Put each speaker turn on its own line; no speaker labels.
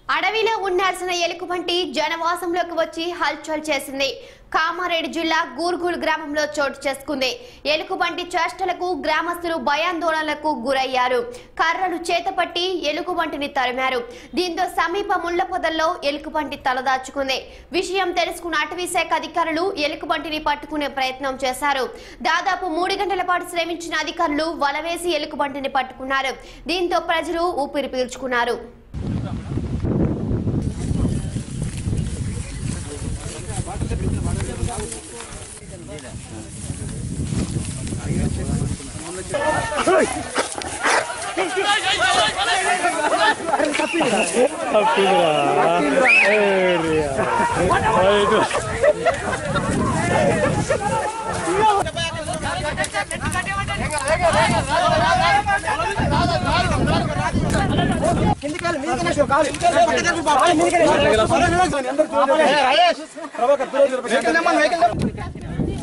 అడవిలో ఉండాల్సిన ఎలుగుబంటి జనవాసంలోకి వచ్చి హల్చల్ చేసింది కామారెడ్డి జిల్లా గూర్గుల్ గ్రామంలో చోటు చేసుకుంది ఎలుగుబంటి చేష్టలకు గ్రామస్తులు భయాందోళనలకు గురయ్యారు కర్రలు చేతపట్టి ఎలుగుబంటిని తరిమారు దీంతో సమీప ముళ్ల పొదల్లో ఎలుగుబంటి తలదాచుకుంది విషయం తెలుసుకున్న అటవీ శాఖ అధికారులు ఎలుగుబంటిని పట్టుకునే ప్రయత్నం చేశారు దాదాపు మూడు గంటల పాటు శ్రమించిన అధికారులు వలవేసి ఎలుగుబంటిని పట్టుకున్నారు దీంతో ప్రజలు ఊపిరి పీల్చుకున్నారు
వెహికల్